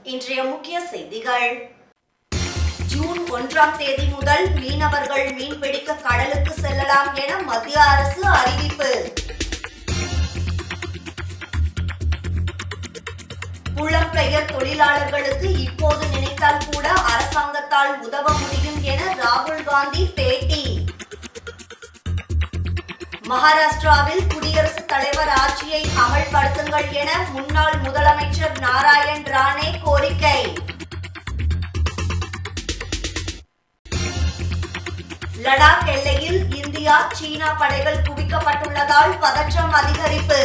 இன்றைய முக்கிய செய்திகள் ஜூன் ஒன்றாம் தேதி முதல் மீனவர்கள் மீன்பிடிக்க கடலுக்கு செல்லலாம் என மத்திய அரசு அறிவிப்பு புலம்பெயர் தொழிலாளர்களுக்கு இப்போது நினைத்தால் கூட அரசாங்கத்தால் உதவ முடியும் என ராகுல் காந்தி பேட்டி மகாராஷ்டிராவில் குடியரசுத் தலைவர் ஆட்சியை அமல்படுத்துங்கள் என முன்னாள் முதலமைச்சர் நாராயண் ராணே கோரிக்கை லடாக் எல்லையில் இந்தியா சீனா படைகள் குவிக்கப்பட்டுள்ளதால் பதற்றம் அதிகரிப்பு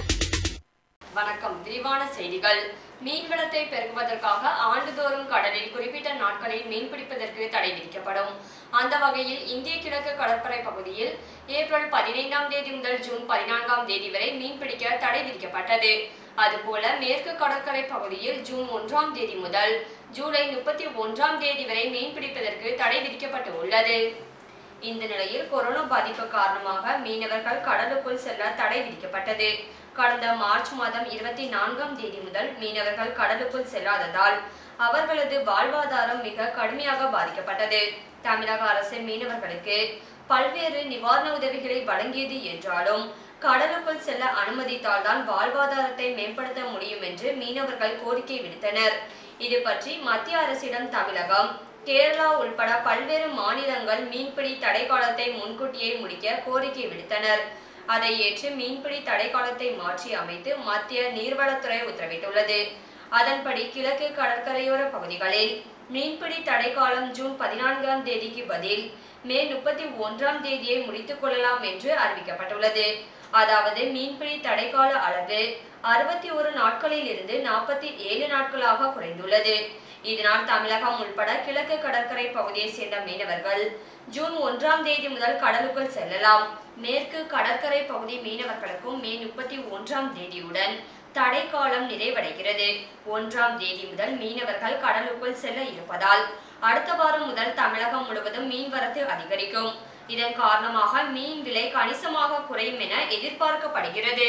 வணக்கம் விரிவான செய்திகள் மீன்வளத்தை பெருக்குவதற்காக ஆண்டுதோறும் கடலில் குறிப்பிட்ட நாட்களில் மீன்பிடிப்பதற்கு தடை விதிக்கப்படும் அந்த வகையில் இந்திய கிழக்கு கடற்படை பகுதியில் ஏப்ரல் பதினைந்தாம் தேதி முதல் ஜூன் பதினான்காம் தேதி வரை மீன்பிடிக்க தடை விதிக்கப்பட்டது அதுபோல மேற்கு கடற்கரை பகுதியில் ஜூன் ஒன்றாம் தேதி முதல் ஜூலை முப்பத்தி ஒன்றாம் தேதி வரை மீன்பிடிப்பதற்கு தடை விதிக்கப்பட்டு உள்ளது இந்த நிலையில் கொரோனா பாதிப்பு காரணமாக மீனவர்கள் கடலுக்குள் செல்ல தடை விதிக்கப்பட்டது கடந்த மார்ச் மாதம் இருபத்தி நான்காம் தேதி முதல் மீனவர்கள் கடலுக்குள் செல்லாததால் அவர்களது வாழ்வாதாரம் மிக கடுமையாக பாதிக்கப்பட்டது தமிழக அரசு மீனவர்களுக்கு பல்வேறு நிவாரண உதவிகளை வழங்கியது என்றாலும் கடலுக்குள் செல்ல அனுமதித்தால் தான் வாழ்வாதாரத்தை மேம்படுத்த முடியும் என்று மீனவர்கள் கோரிக்கை விடுத்தனர் இது பற்றி மத்திய அரசிடம் தமிழகம் கேரளா உள்பட பல்வேறு மாநிலங்கள் மீன்பிடி தடை காலத்தை முன்கூட்டியே முடிக்க கோரிக்கை விடுத்தனர் அதை ஏற்று மீன்பிடி தடை காலத்தை மாற்றி அமைத்து மத்திய நீர்வளத்துறை உத்தரவிட்டுள்ளது அதன்படி கிழக்கு கடற்கரையோர பகுதிகளில் மீன்பிடி தடை காலம் ஜூன் பதினான்காம் தேதிக்கு பதில் மே முப்பத்தி ஒன்றாம் தேதியை முடித்துக் கொள்ளலாம் என்று அறிவிக்கப்பட்டுள்ளது அதாவது மீன்பிடி தடைக்கால அளவு அறுபத்தி ஒரு நாட்களில் இருந்து நாற்பத்தி ஏழு நாட்களாக குறைந்துள்ளது இதனால் தமிழகம் உள்பட கிழக்கு கடற்கரை பகுதியை சேர்ந்த மீனவர்கள் ஜூன் ஒன்றாம் தேதி முதல் கடலுக்குள் செல்லலாம் மேற்கு கடற்கரை பகுதி மீனவர்களுக்கும் மே முப்பத்தி ஒன்றாம் தேதியுடன் தடை காலம் நிறைவடைகிறது ஒன்றாம் தேதி முதல் மீனவர்கள் கடலுக்குள் செல்ல இருப்பதால் அடுத்த வாரம் முதல் தமிழகம் முழுவதும் மீன்வரத்து அதிகரிக்கும் இதன் காரணமாக மீன் விலை கணிசமாக குறையும் என எதிர்பார்க்கப்படுகிறது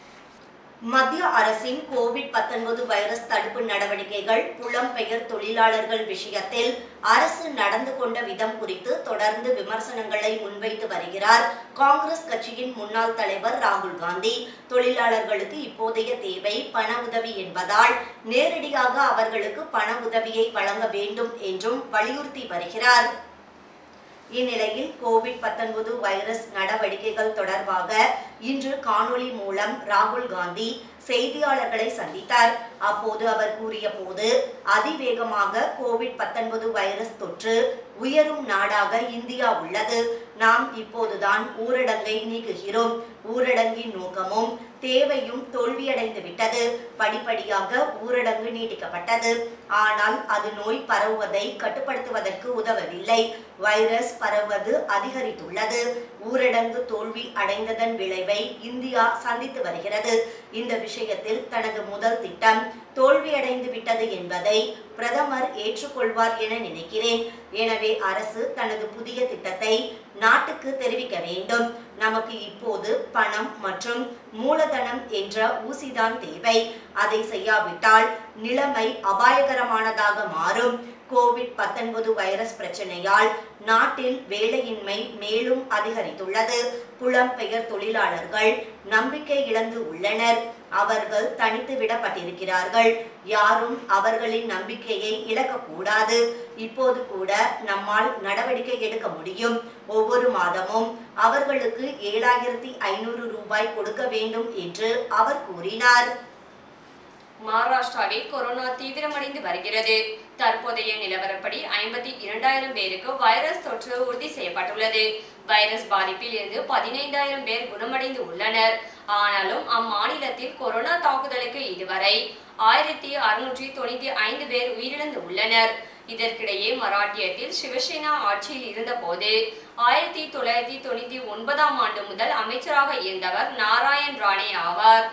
மத்திய அரசின் கோவிட் 19 வைரஸ் தடுப்பு நடவடிக்கைகள் புலம்பெயர் தொழிலாளர்கள் விஷயத்தில் அரசு நடந்து கொண்ட விதம் குறித்து தொடர்ந்து விமர்சனங்களை முன்வைத்து வருகிறார் காங்கிரஸ் கட்சியின் முன்னாள் தலைவர் ராகுல் காந்தி தொழிலாளர்களுக்கு இப்போதைய தேவை பண உதவி என்பதால் நேரடியாக அவர்களுக்கு பண உதவியை வழங்க வேண்டும் என்றும் வலியுறுத்தி வருகிறார் இந்நிலையில் கோவிட் 19 வைரஸ் நடவடிக்கைகள் தொடர்பாக இன்று காணொளி மூலம் ராகுல் காந்தி செய்தியாளர்களை சந்தித்தார் அப்போது அவர் கூறிய போது அதிவேகமாக கோவிட் 19 வைரஸ் தொற்று உயரும் நாடாக இந்தியா உள்ளது நாம் இப்போதுதான் ஊரடங்கை நீக்குகிறோம் ஊரடங்கின் நோக்கமும் தேவையும் தோல்வியடைந்து விட்டது படிப்படியாக ஊரடங்கு நீட்டிக்கப்பட்டது ஆனால் அது நோய் பரவுவதை கட்டுப்படுத்துவதற்கு உதவவில்லை வைரஸ் பரவுவது அதிகரித்துள்ளது ஊரடங்கு தோல்வி அடைந்ததன் விளைவை இந்தியா சந்தித்து வருகிறது இந்த விஷயத்தில் தனது முதல் திட்டம் தோல்வியடைந்து விட்டது என்பதை பிரதமர் ஏற்றுக்கொள்வார் என நினைக்கிறேன் எனவே அரசு தனது புதிய திட்டத்தை நாட்டுக்கு தெரிவிக்க வேண்டும் நமக்கு இப்போது பணம் மற்றும் மூலதனம் என்ற ஊசிதான் தேவை அதை செய்யாவிட்டால் நிலைமை அபாயகரமானதாக மாறும் கோவிட் 19 வைரஸ் பிரச்சனையால் நாட்டில் வேலையின்மை மேலும் அதிகரித்துள்ளது புலம்பெயர் தொழிலாளர்கள் நம்பிக்கை இழந்து உள்ளனர் அவர்கள் தனித்து விடப்பட்டிருக்கிறார்கள் யாரும் அவர்களின் நம்பிக்கையை இழக்கக்கூடாது இப்போது கூட நம்மால் நடவடிக்கை எடுக்க முடியும் ஒவ்வொரு மாதமும் அவர்களுக்கு ஏழாயிரத்தி ஐநூறு ரூபாய் கொடுக்க வேண்டும் என்று அவர் கூறினார் மகாராஷ்டிராவில் கொரோனா தீவிரமடைந்து வருகிறது தற்போதைய நிலவரப்படி ஐம்பத்தி இரண்டாயிரம் பேருக்கு வைரஸ் தொற்று உறுதி செய்யப்பட்டுள்ளது வைரஸ் பாதிப்பில் இருந்து பதினைந்தாயிரம் பேர் குணமடைந்து உள்ளனர் ஆனாலும் அம்மாநிலத்தில் கொரோனா தாக்குதலுக்கு இதுவரை ஆயிரத்தி அறுநூற்றி தொண்ணூத்தி ஐந்து பேர் உயிரிழந்து உள்ளனர் இதற்கிடையே மராட்டியத்தில் சிவசேனா ஆட்சியில் இருந்தபோது ஆயிரத்தி தொள்ளாயிரத்தி தொண்ணூத்தி ஒன்பதாம் ஆண்டு முதல் அமைச்சராக இருந்தவர் நாராயண் ராணே ஆவார்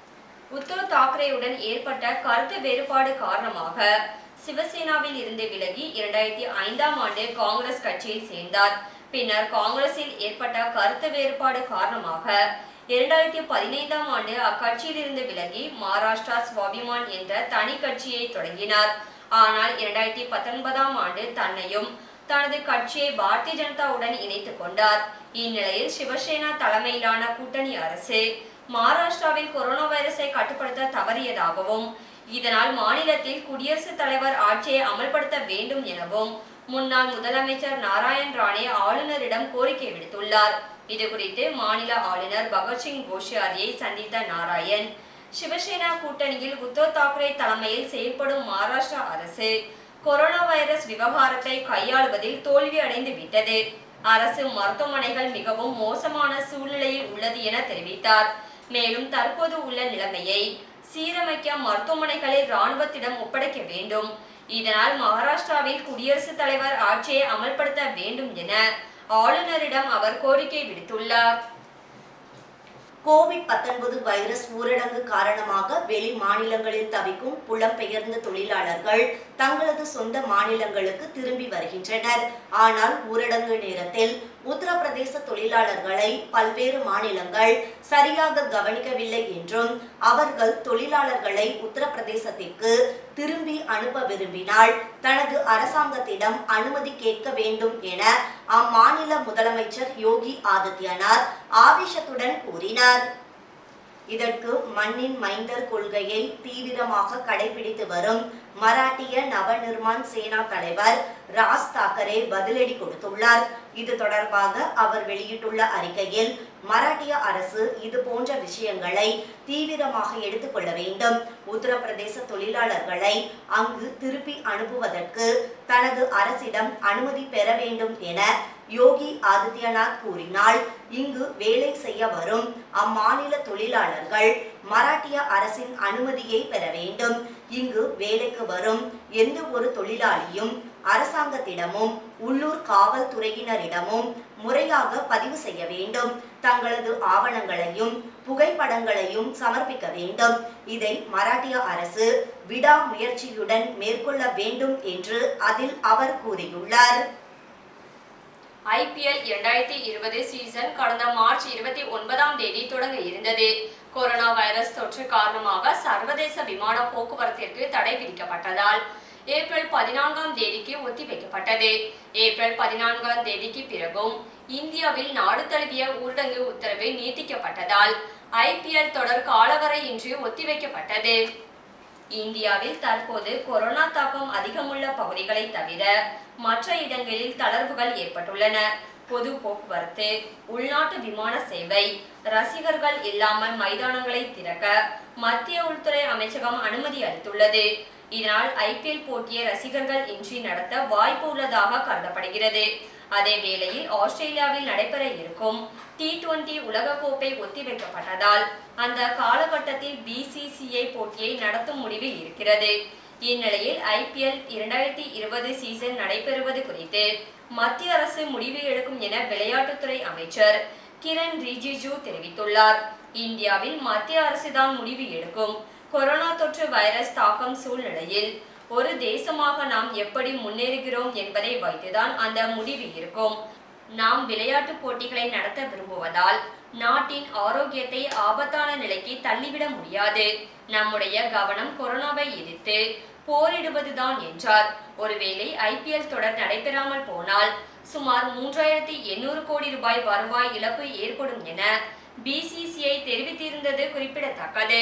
உத்தவ் தாக்கரேயுடன் ஏற்பட்ட கருத்து வேறுபாடு காரணமாக சிவசேனாவில் இருந்து விலகி இரண்டாயிரத்தி ஐந்தாம் ஆண்டு காங்கிரஸ் கட்சியில் சேர்ந்தார் பின்னர் காங்கிரஸில் ஏற்பட்ட கருத்து வேறுபாடு காரணமாக இரண்டாயிரத்தி பதினைந்தாம் ஆண்டு அக்கட்சியிலிருந்து விலகி மகாராஷ்டிரா சுவாபிமான் என்ற தனி கட்சியை தொடங்கினார் ஆனால் இரண்டாயிரத்தி பத்தொன்பதாம் ஆண்டு தன்னையும் தனது கட்சியை பாரதிய ஜனதாவுடன் இணைத்துக் கொண்டார் இந்நிலையில் சிவசேனா தலைமையிலான கூட்டணி அரசு மகாராஷ்டிராவில் கொரோனா வைரஸை கட்டுப்படுத்த தவறியதாகவும் இதனால் மாநிலத்தில் குடியரசுத் தலைவர் ஆட்சியை அமல்படுத்த வேண்டும் எனவும் முன்னாள் முதலமைச்சர் நாராயண் ராணே ஆளுநரிடம் கோரிக்கை விடுத்துள்ளார் இது குறித்து மாநில ஆளுநர் பகத்சிங் கோஷியாரியை சந்தித்த நாராயண் சிவசேனா கூட்டணியில் உத்தவ் தாக்கரே தலைமையில் செயல்படும் மகாராஷ்டிரா அரசு கொரோனா வைரஸ் விவகாரத்தை கையாளுவதில் தோல்வி அடைந்து விட்டது அரசு மருத்துவமனைகள் மிகவும் மோசமான சூழ்நிலையில் உள்ளது என தெரிவித்தார் மேலும் தற்போது உள்ள நிலைமையை சீரமைக்க மருத்துவமனைகளை ராணுவத்திடம் ஒப்படைக்க வேண்டும் இதனால் மகாராஷ்டிராவில் குடியரசுத் தலைவர் ஆட்சியை அமல்படுத்த வேண்டும் என ஆளுநரிடம் அவர் கோரிக்கை விடுத்துள்ளார் கோவிட் 19 வைரஸ் ஊரடங்கு காரணமாக வெளி மாநிலங்களில் தவிக்கும் புலம்பெயர்ந்த தொழிலாளர்கள் தங்களது சொந்த மாநிலங்களுக்கு திரும்பி வருகின்றனர் ஆனால் ஊரடங்கு நேரத்தில் உத்தரப்பிரதேச தொழிலாளர்களை பல்வேறு மாநிலங்கள் சரியாக கவனிக்கவில்லை என்றும் அவர்கள் தொழிலாளர்களை உத்தரப்பிரதேசத்திற்கு திரும்பி அனுப்ப விரும்பினால் தனது அரசாங்கத்திடம் அனுமதி கேட்க வேண்டும் என அம்மாநில முதலமைச்சர் யோகி ஆதித்யநாத் ஆவேசத்துடன் கூறினார் இதற்கு மண்ணின் மைந்தர் கொள்கையை தீவிரமாக கடைபிடித்து வரும் மராட்டிய நவநிர்மாண் சேனா தலைவர் ராஜ் தாக்கரே பதிலடி கொடுத்துள்ளார் இது தொடர்பாக அவர் வெளியிட்டுள்ள அறிக்கையில் மராட்டிய அரசு இது போன்ற விஷயங்களை தீவிரமாக எடுத்துக்கொள்ள வேண்டும் உத்தரப்பிரதேச தொழிலாளர்களை அங்கு திருப்பி அனுப்புவதற்கு தனது அரசிடம் அனுமதி பெற வேண்டும் என யோகி ஆதித்யநாத் கூறினார் இங்கு வேலை செய்ய வரும் அம்மாநில தொழிலாளர்கள் மராட்டிய அரசின் அனுமதியை பெற வேண்டும் இங்கு வேலைக்கு வரும் எந்த ஒரு தொழிலாளியும் அரசாங்கத்திடமும் உள்ளூர் காவல்துறையினரிடமும் முறையாக பதிவு செய்ய வேண்டும் தங்களது ஆவணங்களையும் புகைப்படங்களையும் சமர்ப்பிக்க வேண்டும் இதை மராட்டிய அரசு விடாமுயற்சியுடன் மேற்கொள்ள வேண்டும் என்று அதில் அவர் கூறியுள்ளார் ஐபிஎல் இரண்டாயிரத்தி இருபது சீசன் கடந்த மார்ச் இருபத்தி ஒன்பதாம் தேதி தொடங்க இருந்தது கொரோனா வைரஸ் தொற்று காரணமாக சர்வதேச விமான போக்குவரத்திற்கு தடை விதிக்கப்பட்டதால் ஏப்ரல் பதினான்காம் தேதிக்கு ஒத்திவைக்கப்பட்டது ஏப்ரல் பதினான்காம் தேதிக்கு பிறகும் இந்தியாவில் நாடு தழுவிய ஊரடங்கு உத்தரவு நீட்டிக்கப்பட்டதால் ஐபிஎல் தொடர் காலவரையின்றி ஒத்திவைக்கப்பட்டது இந்தியாவில் தற்போது கொரோனா தாக்கம் அதிகமுள்ள பகுதிகளை தவிர மற்ற இடங்களில் தளர்வுகள் ஏற்பட்டுள்ளன பொது போக்குவரத்து உள்நாட்டு விமான சேவை ரசிகர்கள் இல்லாமல் மைதானங்களை திறக்க மத்திய உள்துறை அமைச்சகம் அனுமதி அளித்துள்ளது இதனால் ஐபிஎல் போட்டியை ரசிகர்கள் இன்றி நடத்த வாய்ப்பு உள்ளதாக கருதப்படுகிறது அதே வேளையில் ஆஸ்திரேலியாவில் நடைபெற இருக்கும் டி டுவெண்டி உலகக்கோப்பை ஒத்திவைக்கப்பட்டதால் அந்த காலகட்டத்தில் பிசிசிஐ போட்டியை நடத்தும் முடிவில் இருக்கிறது இந்நிலையில் ஐபிஎல் இரண்டாயிரத்தி இருபது சீசன் நடைபெறுவது குறித்து மத்திய அரசு முடிவு எடுக்கும் என விளையாட்டுத்துறை அமைச்சர் கிரண் ரிஜிஜு தெரிவித்துள்ளார் இந்தியாவில் மத்திய அரசுதான் முடிவு எடுக்கும் கொரோனா தொற்று வைரஸ் தாக்கம் சூழ்நிலையில் ஒரு தேசமாக நாம் எப்படி முன்னேறுகிறோம் என்பதை வைத்துதான் அந்த முடிவு இருக்கும் நாம் விளையாட்டு போட்டிகளை நடத்த விரும்புவதால் நாட்டின் ஆரோக்கியத்தை ஆபத்தான நிலைக்கு தள்ளிவிட முடியாது நம்முடைய கவனம் கொரோனாவை எதிர்த்து போரிடுவதுதான் என்றார் ஒருவேளை ஐபிஎல் தொடர் நடைபெறாமல் போனால் சுமார் மூன்றாயிரத்தி எண்ணூறு கோடி ரூபாய் வருவாய் இழப்பு ஏற்படும் என பிசிசிஐ தெரிவித்திருந்தது குறிப்பிடத்தக்கது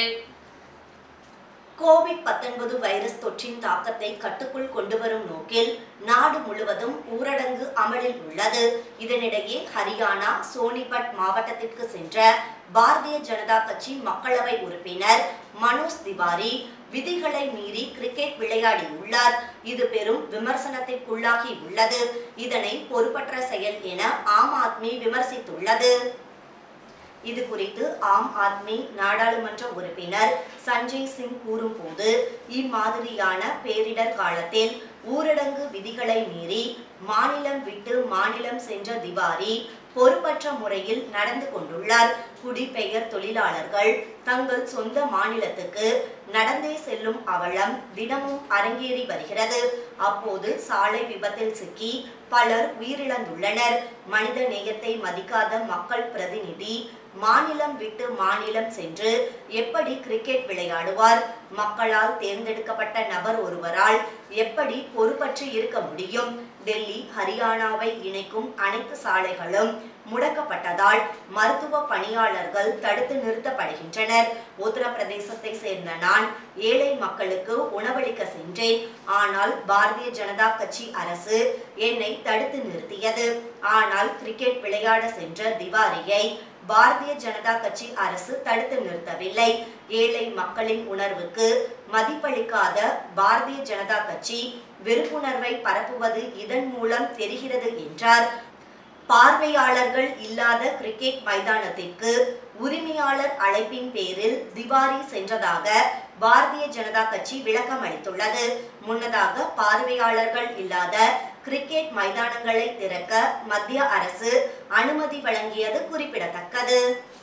கோவிட் 19 வைரஸ் தொற்றின் தாக்கத்தை கட்டுக்குள் கொண்டு வரும் நோக்கில் நாடு முழுவதும் ஊரடங்கு அமலில் உள்ளது இதனிடையே ஹரியானா சோனிபட் மாவட்டத்திற்கு சென்ற பாரதிய ஜனதா கட்சி மக்களவை உறுப்பினர் மனோஜ் திவாரி விதிகளை மீறி கிரிக்கெட் விளையாடியுள்ளார் இது பெரும் விமர்சனத்திற்குள்ளாகி உள்ளது இதனை பொறுப்பற்ற செயல் என ஆம் ஆத்மி விமர்சித்துள்ளது இது குறித்து ஆம் ஆத்மி நாடாளுமன்ற உறுப்பினர் சஞ்சய் சிங் கூறும்போது இம்மாதிரியான பேரிடர் காலத்தில் ஊரடங்கு விதிகளை மீறி மாநிலம் விட்டு மாநிலம் சென்ற திவாரி பொறுப்பற்ற முறையில் நடந்து கொண்டுள்ளார் குடிபெயர் தொழிலாளர்கள் தங்கள் சொந்த மாநிலத்துக்கு நடந்தே செல்லும் அவலம் தினமும் அரங்கேறி வருகிறது அப்போது சாலை விபத்தில் சிக்கி பலர் உயிரிழந்துள்ளனர் மனித நேயத்தை மதிக்காத மக்கள் பிரதிநிதி மாநிலம் விட்டு மாநிலம் சென்று எப்படி கிரிக்கெட் விளையாடுவார் மக்களால் தேர்ந்தெடுக்கப்பட்ட நபர் ஒருவரால் எப்படி பொறுப்பற்று இருக்க முடியும் டெல்லி ஹரியானாவை இணைக்கும் அனைத்து சாலைகளும் முடக்கப்பட்டதால் மருத்துவ பணியாளர்கள் தடுத்து நிறுத்தப்படுகின்றனர் உத்தரப்பிரதேசத்தை சேர்ந்த நான் ஏழை மக்களுக்கு உணவளிக்க சென்றேன் ஆனால் பாரதிய ஜனதா கட்சி அரசு என்னை தடுத்து நிறுத்தியது ஆனால் கிரிக்கெட் விளையாட சென்ற திவாரியை பாரதிய ஜனதா கட்சி அரசு தடுத்து நிறுத்தவில்லை ஏழை மக்களின் உணர்வுக்கு மதிப்பளிக்காத பாரதிய ஜனதா கட்சி வெறுப்புணர்வை பரப்புவது இதன் மூலம் தெரிகிறது என்றார் பார்வையாளர்கள் இல்லாத கிரிக்கெட் மைதானத்திற்கு உரிமையாளர் அழைப்பின் பேரில் திவாரி சென்றதாக பாரதிய ஜனதா கட்சி விளக்கம் அளித்துள்ளது முன்னதாக பார்வையாளர்கள் இல்லாத கிரிக்கெட் மைதானங்களை திறக்க மத்திய அரசு அனுமதி வழங்கியது குறிப்பிடத்தக்கது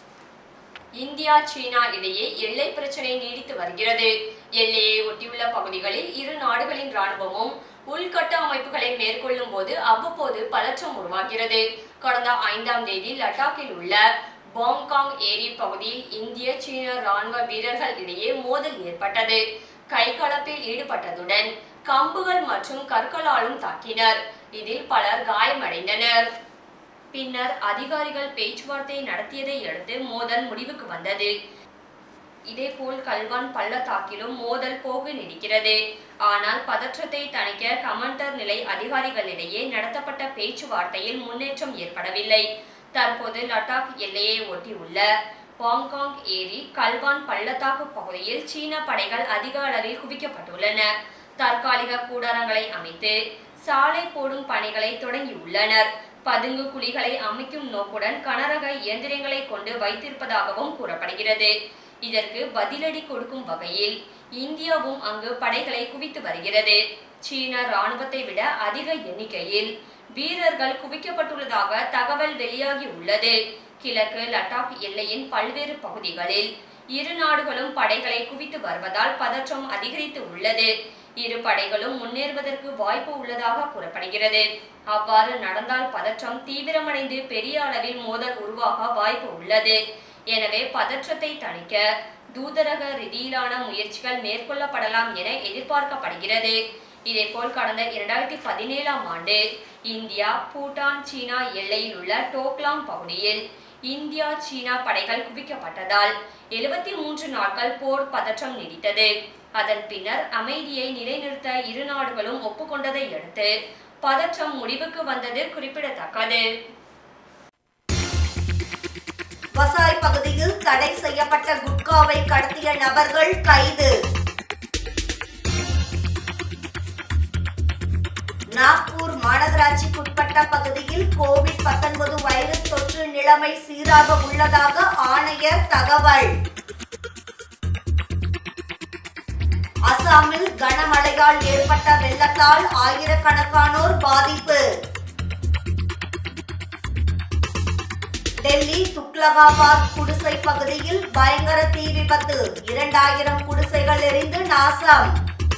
இந்தியா சீனா இடையே எல்லை பிரச்சனை நீடித்து வருகிறது எல்லையை ஒட்டியுள்ள பகுதிகளில் இரு நாடுகளின் ராணுவமும் உள்கட்ட அமைப்புகளை மேற்கொள்ளும் போது அவ்வப்போது பதற்றம் உருவாகிறது கடந்த ஐந்தாம் தேதி லடாக்கில் உள்ள பாங்காங் ஏரி பகுதியில் இந்திய சீன ராணுவ வீரர்கள் இடையே மோதல் ஏற்பட்டது கைகலப்பில் ஈடுபட்டதுடன் கம்புகள் மற்றும் கற்களாலும் தாக்கினர் இதில் பலர் காயமடைந்தனர் பின்னர் அதிகாரிகள் பேச்சுவார்த்தை நடத்தியதை அடுத்து மோதல் முடிவுக்கு வந்தது இதேபோல் கல்வான் பள்ளத்தாக்கிலும் மோதல் போக்கு நீடிக்கிறது ஆனால் பதற்றத்தை தணிக்க கமாண்டர் நிலை அதிகாரிகளிடையே நடத்தப்பட்ட பேச்சுவார்த்தையில் முன்னேற்றம் ஏற்படவில்லை தற்போது லடாக் எல்லையை ஒட்டியுள்ள பாங்காங் ஏரி கல்வான் பள்ளத்தாக்கு பகுதியில் சீன படைகள் அதிக அளவில் குவிக்கப்பட்டுள்ளன தற்காலிக கூடாரங்களை அமைத்து சாலை போடும் பணிகளை தொடங்கியுள்ளனர் பதுங்கு குழிகளை அமைக்கும் நோக்குடன் கனரக இயந்திரங்களை கொண்டு வைத்திருப்பதாகவும் கூறப்படுகிறது இதற்கு பதிலடி கொடுக்கும் வகையில் இந்தியாவும் அங்கு படைகளை குவித்து வருகிறது சீன ராணுவத்தை விட அதிக எண்ணிக்கையில் வீரர்கள் குவிக்கப்பட்டுள்ளதாக தகவல் வெளியாகி உள்ளது கிழக்கு லடாக் எல்லையின் பல்வேறு பகுதிகளில் இரு நாடுகளும் படைகளை குவித்து வருவதால் பதற்றம் அதிகரித்து உள்ளது இரு படைகளும் முன்னேறுவதற்கு வாய்ப்பு உள்ளதாக கூறப்படுகிறது அவ்வாறு நடந்தால் பதற்றம் தீவிரமடைந்து பெரிய அளவில் மோதல் உருவாக வாய்ப்பு உள்ளது எனவே பதற்றத்தை தணிக்க தூதரக ரீதியிலான முயற்சிகள் மேற்கொள்ளப்படலாம் என எதிர்பார்க்கப்படுகிறது இதேபோல் கடந்த இரண்டாயிரத்தி பதினேழாம் ஆண்டு இந்தியா பூட்டான் சீனா எல்லையில் உள்ள டோக்லாம் பகுதியில் இந்தியா சீனா படைகள் குவிக்கப்பட்டதால் எழுபத்தி மூன்று நாட்கள் போர் பதற்றம் நீடித்தது அதன் பின்னர் அமைதியை நிலைநிறுத்த இரு நாடுகளும் ஒப்புக்கொண்டதை அடுத்து பதற்றம் முடிவுக்கு வந்தது குறிப்பிடத்தக்கது வசாய் பகுதியில் தடை செய்யப்பட்ட குட்காவை கடத்திய நபர்கள் கைது நாக்பூர் மாநகராட்சிக்குட்பட்ட பகுதியில் கோவிட் 19 வைரஸ் தொற்று நிலைமை சீராக உள்ளதாக ஆணையர் தகவல் அசாமில் கனமழையால் ஏற்பட்ட வெள்ளத்தால் ஆயிரக்கணக்கானோர் பாதிப்பு டெல்லி துக்லகாபாத் குடிசை பகுதியில் பயங்கர தீ விபத்து இரண்டாயிரம் குடிசைகள் எரிந்து நாசம்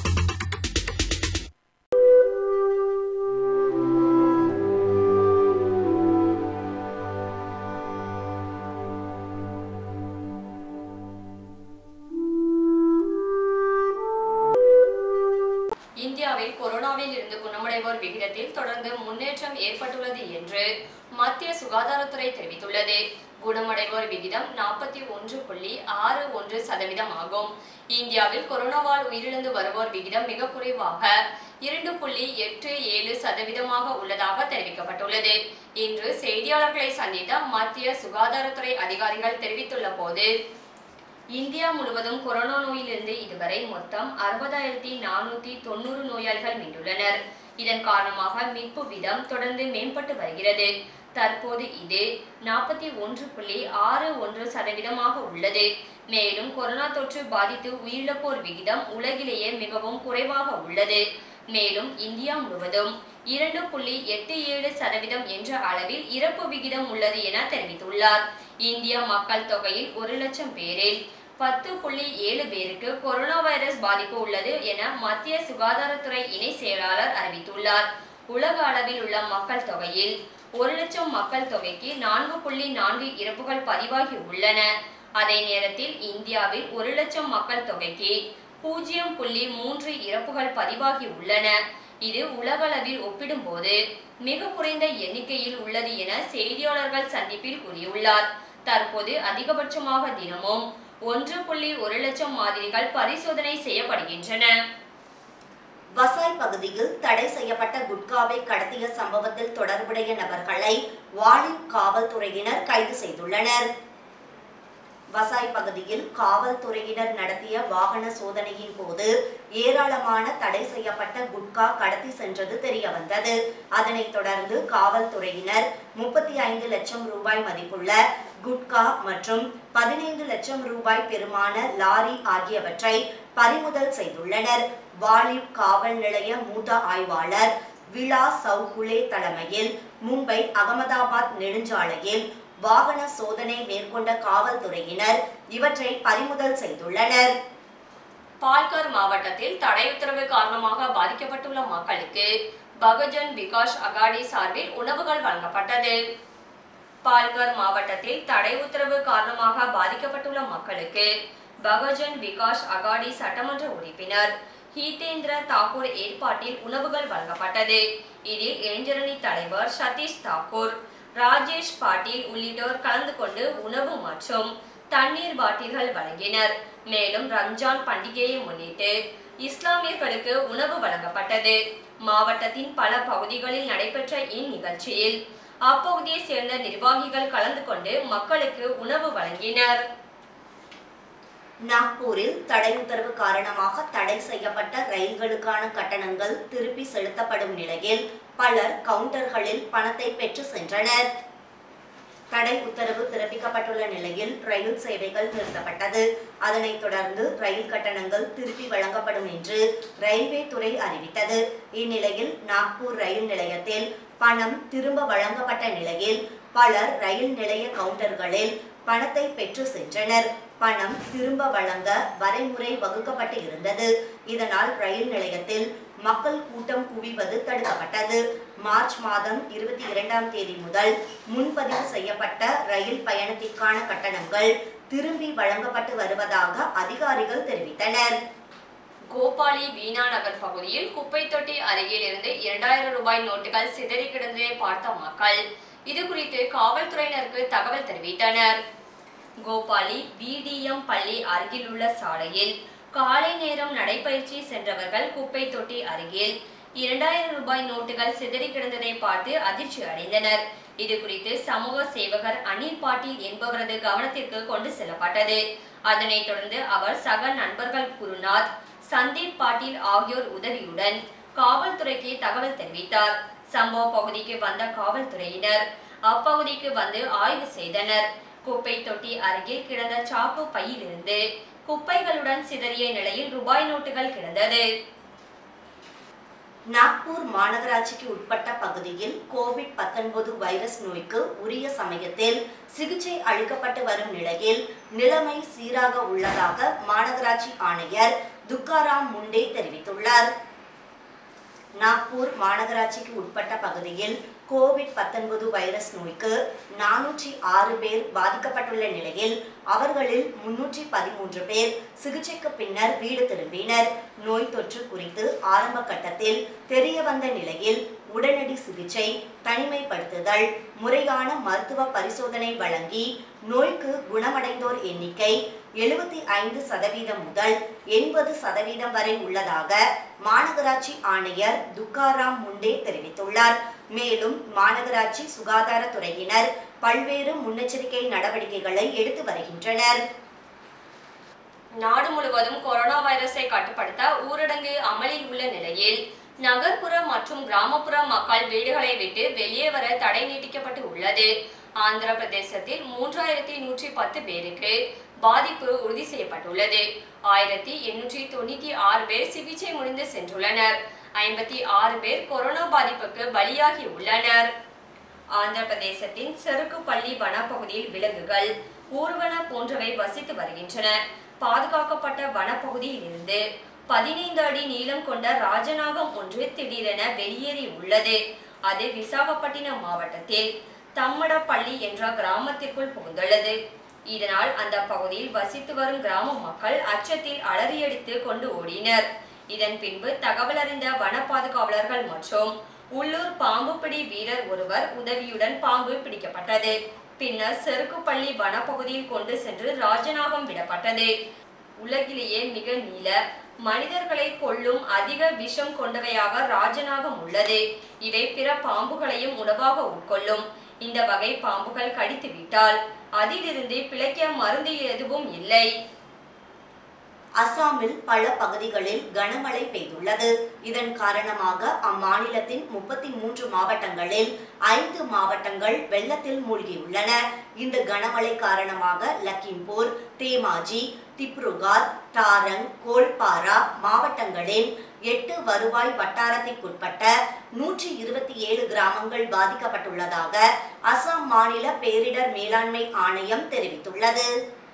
இந்தியாவில் கொரோனாவில் இருந்து குணமடைவோர் விகிதத்தில் தொடர்ந்து முன்னேற்றம் ஏற்பட்டுள்ளது என்று மத்திய சுகாதாரத்துறை தெரிவித்துள்ளது குணமடைவோர் விகிதம் நாற்பத்தி ஒன்று புள்ளி ஆறு ஒன்று சதவீதம் ஆகும் இந்தியாவில் கொரோனாவால் உயிரிழந்து வருவோர் விகிதம் மிக குறைவாக இரண்டு புள்ளி எட்டு ஏழு சதவீதமாக உள்ளதாக தெரிவிக்கப்பட்டுள்ளது இன்று செய்தியாளர்களை சந்தித்த மத்திய சுகாதாரத்துறை அதிகாரிகள் தெரிவித்துள்ள போது இந்தியா முழுவதும் கொரோனா நோயிலிருந்து இதுவரை மொத்தம் அறுபதாயிரத்தி நானூத்தி தொண்ணூறு நோயாளிகள் மீண்டுள்ளனர் இதன் காரணமாக மீட்பு வீதம் தொடர்ந்து மேம்பட்டு வருகிறது தற்போது இது நாற்பத்தி ஒன்று புள்ளி ஆறு ஒன்று சதவீதமாக உள்ளது மேலும் கொரோனா தொற்று பாதித்து உயிரிழப்போர் விகிதம் உலகிலேயே மிகவும் குறைவாக உள்ளது மேலும் இந்தியா முழுவதும் இரண்டு புள்ளி எட்டு ஏழு சதவீதம் என்ற அளவில் இறப்பு விகிதம் உள்ளது என தெரிவித்துள்ளார் இந்திய மக்கள் தொகையில் ஒரு லட்சம் பேரில் பத்து புள்ளி ஏழு பேருக்கு கொரோனா வைரஸ் பாதிப்பு உள்ளது என மத்திய சுகாதாரத்துறை இணை செயலாளர் அறிவித்துள்ளார் உலக அளவில் உள்ள மக்கள் தொகையில் ஒரு லட்சம் மக்கள் தொகைக்கு நான்கு புள்ளி நான்கு இறப்புகள் பதிவாகி உள்ளன அதே நேரத்தில் இந்தியாவில் ஒரு லட்சம் மக்கள் தொகைக்கு பூஜ்ஜியம் புள்ளி மூன்று இறப்புகள் பதிவாகி உள்ளன இது உலகளவில் ஒப்பிடும்போது மிக குறைந்த எண்ணிக்கையில் உள்ளது என செய்தியாளர்கள் சந்திப்பில் கூறியுள்ளார் தற்போது அதிகபட்சமாக தினமும் ஒன்று புள்ளி ஒரு லட்சம் மாதிரிகள் பரிசோதனை செய்யப்படுகின்றன வசாய் பகுதியில் தடை செய்யப்பட்ட குட்காவை கடத்திய சம்பவத்தில் தொடர்புடைய நபர்களை வாலி காவல்துறையினர் கைது செய்துள்ளனர் வசாய் பகுதியில் காவல்துறையினர் நடத்திய வாகன சோதனையின் போது ஏராளமான தடை செய்யப்பட்ட குட்கா கடத்தி சென்றது தெரிய வந்தது அதனைத் தொடர்ந்து காவல்துறையினர் முப்பத்தி ஐந்து லட்சம் ரூபாய் மதிப்புள்ள குட்கா மற்றும் பதினைந்து லட்சம் ரூபாய் பெருமான லாரி ஆகியவற்றை பறிமுதல் செய்துள்ளனர் வாலிப் காவல் நிலைய மூத்த ஆய்வாளர் விழா சவுகுலே தலைமையில் மும்பை அகமதாபாத் நெடுஞ்சாலையில் வாகன சோதனை மேற்கொண்ட காவல்துறையினர் இவற்றை பறிமுதல் செய்துள்ளனர் பால்கர் மாவட்டத்தில் தடை உத்தரவு காரணமாக பாதிக்கப்பட்டுள்ள மக்களுக்கு பகுஜன் விகாஸ் அகாடி சார்பில் உணவுகள் வழங்கப்பட்டது பால்கர் மாவட்டத்தில் தடை உத்தரவு காரணமாக பாதிக்கப்பட்டுள்ள மக்களுக்கு பகுஜன் விகாஸ் அகாடி சட்டமன்ற உறுப்பினர் ஹீதேந்திர தாக்கூர் ஏற்பாட்டில் உணவுகள் வழங்கப்பட்டது இதில் இளைஞரணி தலைவர் சதீஷ் தாக்கூர் ராஜேஷ் பாட்டீல் உள்ளிட்டோர் கலந்து கொண்டு உணவு மற்றும் தண்ணீர் பாட்டில்கள் வழங்கினர் மேலும் ரம்ஜான் பண்டிகையை முன்னிட்டு இஸ்லாமியர்களுக்கு உணவு வழங்கப்பட்டது மாவட்டத்தின் பல பகுதிகளில் நடைபெற்ற இந்நிகழ்ச்சியில் அப்பகுதியை சேர்ந்த நிர்வாகிகள் கலந்து கொண்டு மக்களுக்கு உணவு வழங்கினர் நாக்பூரில் தடை உத்தரவு காரணமாக தடை செய்யப்பட்ட ரயில்களுக்கான கட்டணங்கள் திருப்பி செலுத்தப்படும் நிலையில் பலர் கவுண்டர்களில் பணத்தை பெற்று சென்றனர் தடை உத்தரவு பிறப்பிக்கப்பட்டுள்ள நிலையில் ரயில் சேவைகள் நிறுத்தப்பட்டது அதனைத் தொடர்ந்து ரயில் கட்டணங்கள் திருப்பி வழங்கப்படும் என்று ரயில்வே துறை அறிவித்தது இந்நிலையில் நாக்பூர் ரயில் நிலையத்தில் பணம் திரும்ப வழங்கப்பட்ட நிலையில் பலர் ரயில் நிலைய கவுண்டர்களில் பணத்தை பெற்று சென்றனர் பணம் திரும்ப வழங்க வரைமுறை வகுக்கப்பட்டு இருந்தது இதனால் ரயில் நிலையத்தில் மக்கள் கூட்டம் குவிவது தடுக்கப்பட்டது மார்ச் மாதம் இருபத்தி இரண்டாம் தேதி முதல் முன்பதிவு செய்யப்பட்ட ரயில் பயணத்திற்கான கட்டணங்கள் திரும்பி வழங்கப்பட்டு வருவதாக அதிகாரிகள் தெரிவித்தனர் கோபாலி வீணா நகர் பகுதியில் குப்பை தொட்டி அருகில் இருந்து இரண்டாயிரம் ரூபாய் நோட்டுகள் சிதறி கிடந்ததை பார்த்த மக்கள் இது குறித்து காவல்துறையினருக்கு தகவல் தெரிவித்தனர் கோபாலி பிடிஎம் பள்ளி அருகில் உள்ள சாலையில் காலை நேரம் நடைபயிற்சி சென்றவர்கள் குப்பை தொட்டி அருகில் இரண்டாயிரம் ரூபாய் நோட்டுகள் சிதறி கிடந்ததை பார்த்து அதிர்ச்சி அடைந்தனர் இது குறித்து சமூக சேவகர் அனில் பாட்டீல் என்பவரது கவனத்திற்கு கொண்டு செல்லப்பட்டது அதனைத் தொடர்ந்து அவர் சக நண்பர்கள் குருநாத் சந்தீப் பாட்டீல் ஆகியோர் உதவியுடன் காவல்துறைக்கு தகவல் தெரிவித்தார் சம்பவ பகுதிக்கு வந்த காவல்துறையினர் அப்பகுதிக்கு வந்து ஆய்வு செய்தனர் குப்பை தொட்டி அருகில் கிடந்த சாக்கு பையிலிருந்து குப்பைகளுடன் சிதறிய நிலையில் ரூபாய் நோட்டுகள் கிடந்தது நாக்பூர் மாநகராட்சிக்கு உட்பட்ட பகுதியில் கோவிட் 19 வைரஸ் நோய்க்கு உரிய சமயத்தில் சிகிச்சை அளிக்கப்பட்டு வரும் நிலையில் நிலைமை சீராக உள்ளதாக மாநகராட்சி ஆணையர் துக்காராம் முண்டே தெரிவித்துள்ளார் நாக்பூர் மாநகராட்சிக்கு உட்பட்ட பகுதியில் கோவிட் 19 வைரஸ் நோய்க்கு நானூற்றி ஆறு பேர் பாதிக்கப்பட்டுள்ள நிலையில் அவர்களில் முன்னூற்றி பதிமூன்று பேர் சிகிச்சைக்கு பின்னர் வீடு திரும்பினர் நோய் தொற்று குறித்து ஆரம்ப கட்டத்தில் தெரிய வந்த நிலையில் உடனடி சிகிச்சை தனிமைப்படுத்துதல் முறையான மருத்துவ பரிசோதனை வழங்கி நோய்க்கு குணமடைந்தோர் எண்ணிக்கை எழுபத்தி ஐந்து சதவீதம் முதல் எண்பது சதவீதம் வரை உள்ளதாக மாநகராட்சி ஆணையர் துக்காராம் முண்டே தெரிவித்துள்ளார் மேலும் மாநகராட்சி சுகாதாரத்துறையினர் பல்வேறு முன்னெச்சரிக்கை நடவடிக்கைகளை எடுத்து வருகின்றனர் நாடு முழுவதும் கொரோனா வைரஸை கட்டுப்படுத்த ஊரடங்கு அமலில் உள்ள நிலையில் நகர்ப்புற மற்றும் கிராமப்புற மக்கள் வீடுகளை விட்டு வெளியே வர தடை நீட்டிக்கப்பட்டு உள்ளது ஆந்திர பிரதேசத்தில் மூன்றாயிரத்தி நூற்றி பத்து பேருக்கு பாதிப்பு உறுதி செய்யப்பட்டுள்ளது ஆயிரத்தி எண்ணூற்றி தொண்ணூத்தி ஆறு பேர் சிகிச்சை முடிந்து சென்றுள்ளனர் ஐம்பத்தி ஆறு பேர் கொரோனா பாதிப்புக்கு பலியாகி உள்ளனர் ஆந்திர பிரதேசத்தின் செருக்கு பள்ளி வனப்பகுதியில் விலங்குகள் ஊர்வன போன்றவை வசித்து வருகின்றன பாதுகாக்கப்பட்ட வனப்பகுதியில் இருந்து பதினைந்து அடி நீளம் கொண்ட ராஜநாகம் ஒன்று திடீரென வெளியேறி உள்ளது அது விசாகப்பட்டினம் மாவட்டத்தில் தம்மடப்பள்ளி என்ற கிராமத்திற்குள் புகுந்துள்ளது இதனால் அந்த பகுதியில் வசித்து வரும் கிராம மக்கள் அச்சத்தில் அலறியடித்து கொண்டு ஓடினர் இதன் பின்பு தகவல் அறிந்த வன பாதுகாவலர்கள் மற்றும் உள்ளூர் பாம்பு பிடி வீரர் ஒருவர் உதவியுடன் பாம்பு பிடிக்கப்பட்டது பின்னர் செருக்குப்பள்ளி வனப்பகுதியில் கொண்டு சென்று ராஜநாகம் விடப்பட்டது உலகிலேயே மிக நீள மனிதர்களை கொல்லும் அதிக விஷம் கொண்டவையாக ராஜநாகம் உள்ளது இவை பிற பாம்புகளையும் உணவாக உட்கொள்ளும் இந்த வகை பாம்புகள் கடித்து விட்டால் அதிலிருந்து பிழைக்க மருந்து எதுவும் இல்லை அசாமில் பல பகுதிகளில் கனமழை பெய்துள்ளது இதன் காரணமாக அம்மாநிலத்தின் முப்பத்தி மூன்று மாவட்டங்களில் ஐந்து மாவட்டங்கள் வெள்ளத்தில் மூழ்கியுள்ளன இந்த கனமழை காரணமாக லக்கிம்பூர் தேமாஜி திப்ருகார் டாரங் கோல்பாரா மாவட்டங்களின் எட்டு வருவாய் வட்டாரத்திற்குட்பட்ட நூற்றி இருபத்தி ஏழு கிராமங்கள் பாதிக்கப்பட்டுள்ளதாக அசாம் மாநில பேரிடர் மேலாண்மை ஆணையம் தெரிவித்துள்ளது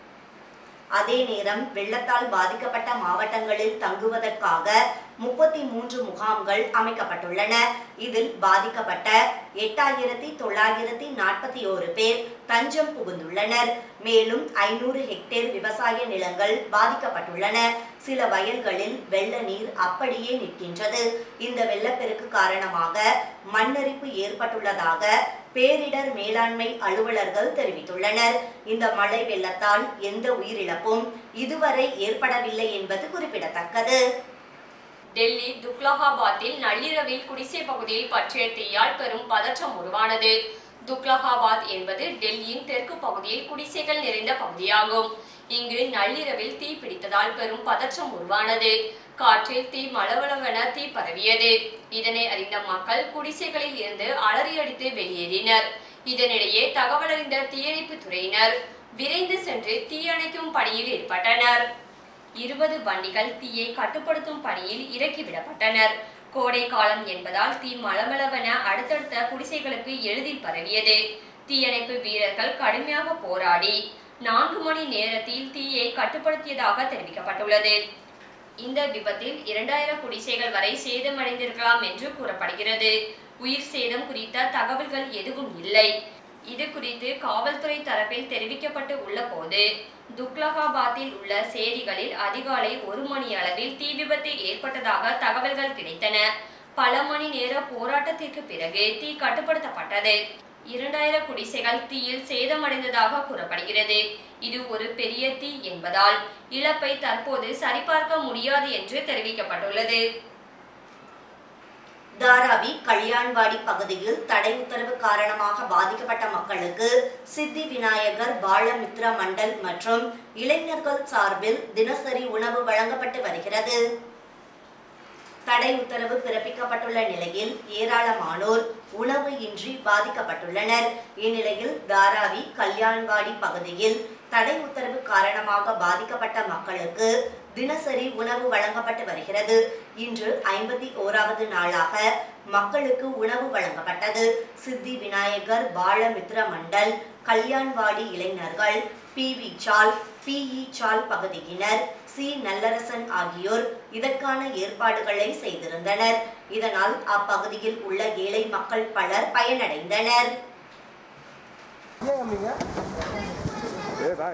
அதே நேரம் வெள்ளத்தால் பாதிக்கப்பட்ட மாவட்டங்களில் தங்குவதற்காக முப்பத்தி மூன்று முகாம்கள் அமைக்கப்பட்டுள்ளன இதில் பாதிக்கப்பட்ட எட்டாயிரத்தி தொள்ளாயிரத்தி நாற்பத்தி ஓரு பேர் தஞ்சம் புகுந்துள்ளனர் மேலும் ஐநூறு ஹெக்டேர் விவசாய நிலங்கள் பாதிக்கப்பட்டுள்ளன சில வயல்களில் வெள்ள நீர் அப்படியே நிற்கின்றது இந்த வெள்ளப்பெருக்கு காரணமாக மண்ணரிப்பு ஏற்பட்டுள்ளதாக பேரிடர் மேலாண்மை அலுவலர்கள் தெரிவித்துள்ளனர் இந்த மழை வெள்ளத்தால் எந்த உயிரிழப்பும் இதுவரை ஏற்படவில்லை என்பது குறிப்பிடத்தக்கது டெல்லி துக்லகாபாத்தில் நள்ளிரவில் குடிசை பகுதியில் பற்றிய தீயால் பெரும் பதற்றம் உருவானது துக்லகாபாத் என்பது டெல்லியின் தெற்கு பகுதியில் குடிசைகள் நிறைந்த பகுதியாகும் இங்கு நள்ளிரவில் தீ பிடித்ததால் பெரும் பதற்றம் உருவானது காற்றில் தீ மளவளவென தீ பரவியது இதனை அறிந்த மக்கள் குடிசைகளில் இருந்து அலறியடித்து வெளியேறினர் இதனிடையே தகவல் அறிந்த தீயணைப்பு துறையினர் விரைந்து சென்று தீயணைக்கும் பணியில் ஈடுபட்டனர் இருபது வண்டிகள் தீயை கட்டுப்படுத்தும் பணியில் இறக்கிவிடப்பட்டனர் கோடை காலம் என்பதால் தீ மளமளவென அடுத்தடுத்த குடிசைகளுக்கு எளிதில் பரவியது தீயணைப்பு வீரர்கள் கடுமையாக போராடி நான்கு மணி நேரத்தில் தீயை கட்டுப்படுத்தியதாக தெரிவிக்கப்பட்டுள்ளது இந்த விபத்தில் இரண்டாயிரம் குடிசைகள் வரை சேதமடைந்திருக்கலாம் என்று கூறப்படுகிறது உயிர் சேதம் குறித்த தகவல்கள் எதுவும் இல்லை இது குறித்து காவல்துறை தரப்பில் தெரிவிக்கப்பட்டு உள்ள போது துக்லகாபாத்தில் உள்ள சேரிகளில் அதிகாலை ஒரு மணி அளவில் தீ விபத்து ஏற்பட்டதாக தகவல்கள் கிடைத்தன பல மணி நேர போராட்டத்திற்கு பிறகு தீ கட்டுப்படுத்தப்பட்டது இரண்டாயிரம் குடிசைகள் தீயில் சேதமடைந்ததாக கூறப்படுகிறது இது ஒரு பெரிய தீ என்பதால் இழப்பை தற்போது சரிபார்க்க முடியாது என்று தெரிவிக்கப்பட்டுள்ளது தாராவி கல்யாண்வாடி பகுதியில் தடை உத்தரவு காரணமாக பாதிக்கப்பட்ட மக்களுக்கு சித்தி விநாயகர் பாலமித்ரா மண்டல் மற்றும் இளைஞர்கள் சார்பில் தினசரி உணவு வழங்கப்பட்டு வருகிறது தடை உத்தரவு பிறப்பிக்கப்பட்டுள்ள நிலையில் ஏராளமானோர் உணவு இன்றி பாதிக்கப்பட்டுள்ளனர் இந்நிலையில் தாராவி கல்யாண்வாடி பகுதியில் தடை உத்தரவு காரணமாக பாதிக்கப்பட்ட மக்களுக்கு தினசரி உணவு வழங்கப்பட்டு வருகிறது இன்று ஐம்பத்தி ஓராவது நாளாக மக்களுக்கு உணவு வழங்கப்பட்டது சித்தி விநாயகர் பாலமித்ர மண்டல் கல்யாண்வாடி இளைஞர்கள் P V chawl P E chawl பகுதியினர் சி நல்லரசன் ஆகியோர் இதற்கான ஏற்பாடுகளை செய்திருந்தனர் இதனால் அப்பகுதியில் உள்ள ஏழை மக்கள் பலர் பயனடைந்தனர் ए भाई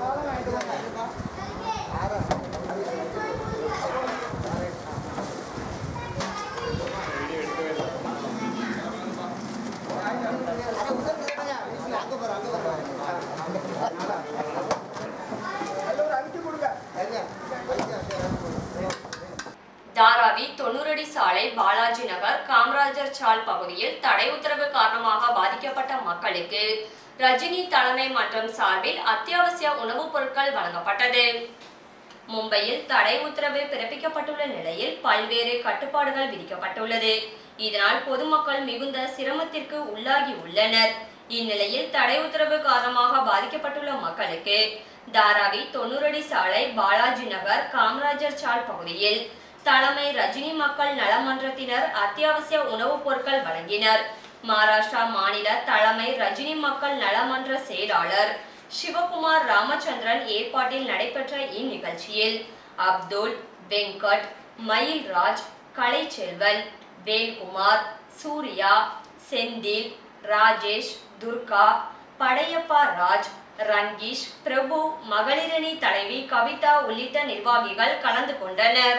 தாராவி தொண்ணூறடி சாலை பாலாஜி நகர் காமராஜர் சால் பகுதியில் தடை உத்தரவு காரணமாக பாதிக்கப்பட்ட மக்களுக்கு ரஜினி தலைமை மன்றம் சார்பில் அத்தியாவசிய உணவுப் பொருட்கள் வழங்கப்பட்டது மும்பையில் தடை உத்தரவு பிறப்பிக்கப்பட்டுள்ள நிலையில் பல்வேறு கட்டுப்பாடுகள் விதிக்கப்பட்டுள்ளது இதனால் பொதுமக்கள் மிகுந்த சிரமத்திற்கு உள்ளாகி உள்ளனர் இந்நிலையில் தடை உத்தரவு காரணமாக பாதிக்கப்பட்டுள்ள மக்களுக்கு தாராவி தொண்ணூறடி சாலை பாலாஜி நகர் காமராஜர் சால் பகுதியில் தலைமை ரஜினி மக்கள் நலமன்றத்தினர் அத்தியாவசிய உணவுப் பொருட்கள் வழங்கினர் மகாராஷ்டிரா மாநில தலைமை ரஜினி மக்கள் நலமன்ற செயலாளர் சிவகுமார் ராமச்சந்திரன் ஏற்பாட்டில் நடைபெற்ற இந்நிகழ்ச்சியில் அப்துல் வெங்கட் மயில்ராஜ் கலைச்செல்வன் வேல்குமார் சூர்யா செந்தில் ராஜேஷ் துர்கா படையப்பா ராஜ் ரங்கீஷ் பிரபு மகளிரணி தலைவி கவிதா உள்ளிட்ட நிர்வாகிகள் கலந்து கொண்டனர்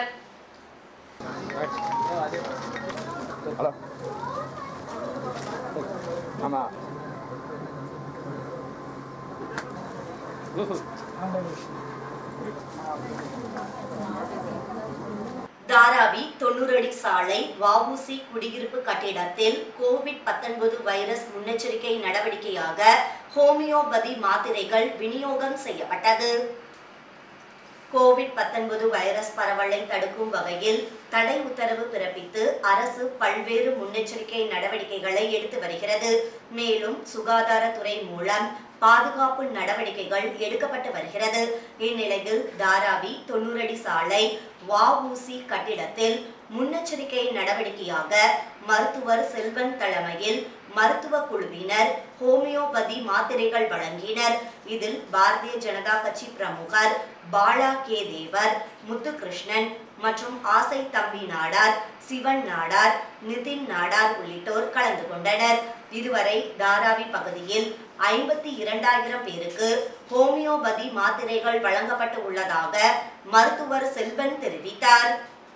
ஹலோ ஆமாம் தாராவி தொண்ணூறடி சாலை வஉசி குடியிருப்பு கட்டிடத்தில் கோவிட் 19 வைரஸ் முன்னெச்சரிக்கை நடவடிக்கையாக ஹோமியோபதி மாத்திரைகள் விநியோகம் செய்யப்பட்டது கோவிட் 19 வைரஸ் பரவலை தடுக்கும் வகையில் தடை உத்தரவு பிறப்பித்து அரசு பல்வேறு முன்னெச்சரிக்கை நடவடிக்கைகளை எடுத்து வருகிறது மேலும் சுகாதாரத்துறை மூலம் பாதுகாப்பு நடவடிக்கைகள் எடுக்கப்பட்டு வருகிறது இந்நிலையில் தாராவி தொண்ணூறடி சாலை வஉசி கட்டிடத்தில் முன்னெச்சரிக்கை நடவடிக்கையாக மருத்துவர் செல்வன் தலைமையில் மருத்துவ குழுவினர் ஹோமியோபதி மாத்திரைகள் வழங்கினர் இதில் பாரதிய ஜனதா கட்சி பிரமுகர் பாலா கே தேவர் முத்துகிருஷ்ணன் மற்றும் ஆசை தம்பி நாடார் சிவன் நாடார் நிதின் நாடார் உள்ளிட்டோர் கலந்து கொண்டனர் இதுவரை தாராவி பகுதியில் ஐம்பத்தி இரண்டாயிரம் பேருக்கு ஹோமியோபதி மாத்திரைகள் வழங்கப்பட்டு உள்ளதாக மருத்துவர் செல்வன் தெரிவித்தார்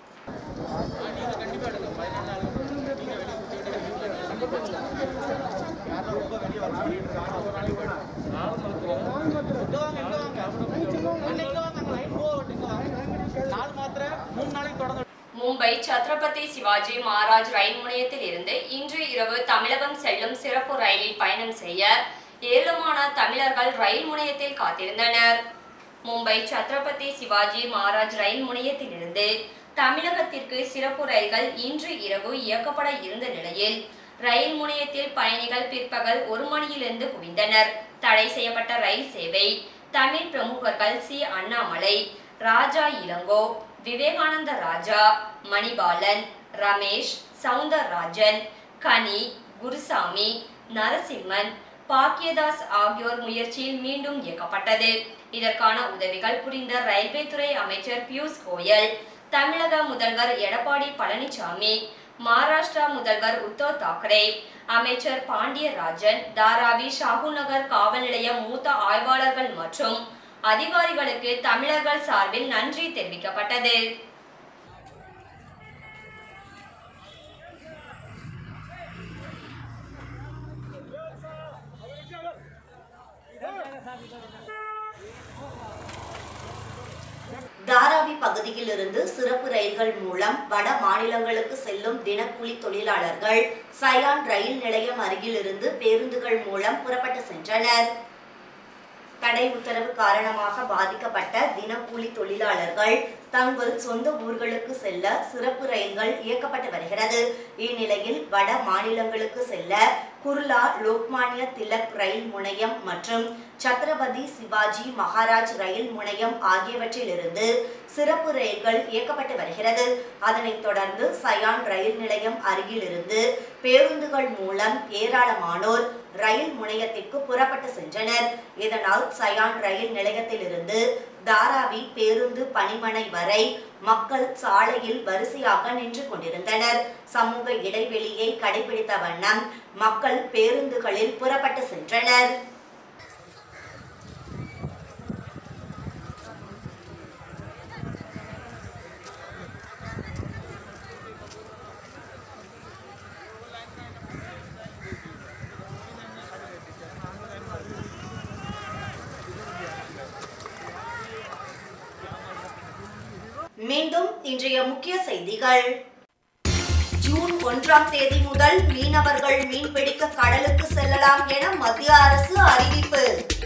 நாலு மாத்திரை மூணு நாளைக்கு தொடர்ந்து மும்பை சத்ரபதி சிவாஜி மகாராஜ் ரயில் முனையத்தில் இருந்து இன்று இரவு தமிழகம் செல்லும் சிறப்பு ரயிலில் பயணம் செய்ய ஏராளமான தமிழர்கள் ரயில் முனையத்தில் காத்திருந்தனர் மும்பை சத்ரபதி சிவாஜி மகாராஜ் ரயில் முனையத்திலிருந்து தமிழகத்திற்கு சிறப்பு ரயில்கள் இன்று இரவு இயக்கப்பட இருந்த நிலையில் ரயில் முனையத்தில் பயணிகள் பிற்பகல் ஒரு மணியிலிருந்து குவிந்தனர் தடை செய்யப்பட்ட ரயில் சேவை தமிழ் பிரமுகர்கள் சி அண்ணாமலை ராஜா இளங்கோ விவேகானந்த ராஜா மணிபாலன் ரமேஷ் சவுந்தரராஜன் கனி குருசாமி நரசிம்மன் பாக்கியதாஸ் ஆகியோர் முயற்சியில் மீண்டும் இயக்கப்பட்டது இதற்கான உதவிகள் புரிந்த ரயில்வே துறை அமைச்சர் பியூஷ் கோயல் தமிழக முதல்வர் எடப்பாடி பழனிசாமி மகாராஷ்டிரா முதல்வர் உத்தவ் தாக்கரே அமைச்சர் பாண்டியராஜன் தாராவி ஷாகுநகர் காவல் நிலைய மூத்த ஆய்வாளர்கள் மற்றும் அதிகாரிகளுக்கு தமிழர்கள் சார்பில் நன்றி தெரிவிக்கப்பட்டது தாராவி பகுதியிலிருந்து சிறப்பு ரயில்கள் மூலம் வட மாநிலங்களுக்கு செல்லும் தினக்கூலி தொழிலாளர்கள் சயான் ரயில் நிலையம் அருகிலிருந்து பேருந்துகள் மூலம் புறப்பட்டு சென்றனர் தடை உத்தரவு காரணமாக பாதிக்கப்பட்ட தினக்கூலி தொழிலாளர்கள் தங்கள் சொந்த ஊர்களுக்கு செல்ல சிறப்பு ரயில்கள் இயக்கப்பட்டு வருகிறது இந்நிலையில் வட மாநிலங்களுக்கு செல்ல குர்லா லோக்மானிய திலக் ரயில் முனையம் மற்றும் சத்ரபதி சிவாஜி மகாராஜ் ரயில் முனையம் ஆகியவற்றிலிருந்து சிறப்பு ரயில்கள் இயக்கப்பட்டு வருகிறது அதனைத் தொடர்ந்து சயான் ரயில் நிலையம் அருகிலிருந்து பேருந்துகள் மூலம் ஏராளமானோர் ரயில் முனையத்திற்கு புறப்பட்டு சென்றனர் இதனால் சயான் ரயில் நிலையத்திலிருந்து தாராவி பேருந்து பணிமனை வரை மக்கள் சாலையில் வரிசையாக நின்று கொண்டிருந்தனர் சமூக இடைவெளியை கடைபிடித்த வண்ணம் மக்கள் பேருந்துகளில் புறப்பட்டு சென்றனர் மீண்டும் இன்றைய முக்கிய செய்திகள் ஜூன் ஒன்றாம் தேதி முதல் மீனவர்கள் மீன்பிடிக்க கடலுக்கு செல்லலாம் என மத்திய அரசு அறிவிப்பு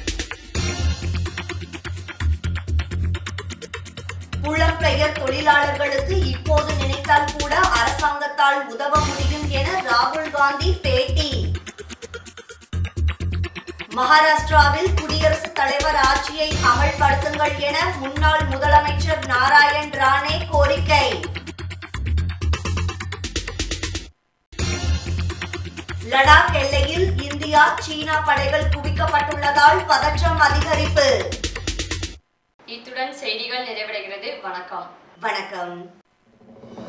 புலம்பெயர் தொழிலாளர்களுக்கு இப்போது நினைத்தால் கூட அரசாங்கத்தால் உதவ முடியும் என ராகுல் காந்தி பேட்டி மகாராஷ்டிராவில் குடியரசுத் தலைவர் ஆட்சியை அமல்படுத்துங்கள் என முன்னாள் முதலமைச்சர் நாராயண் ராணே கோரிக்கை லடாக் எல்லையில் இந்தியா சீனா படைகள் குவிக்கப்பட்டுள்ளதால் பதற்றம் அதிகரிப்பு இத்துடன் செய்திகள் நிறைவடைகிறது வணக்கம் வணக்கம்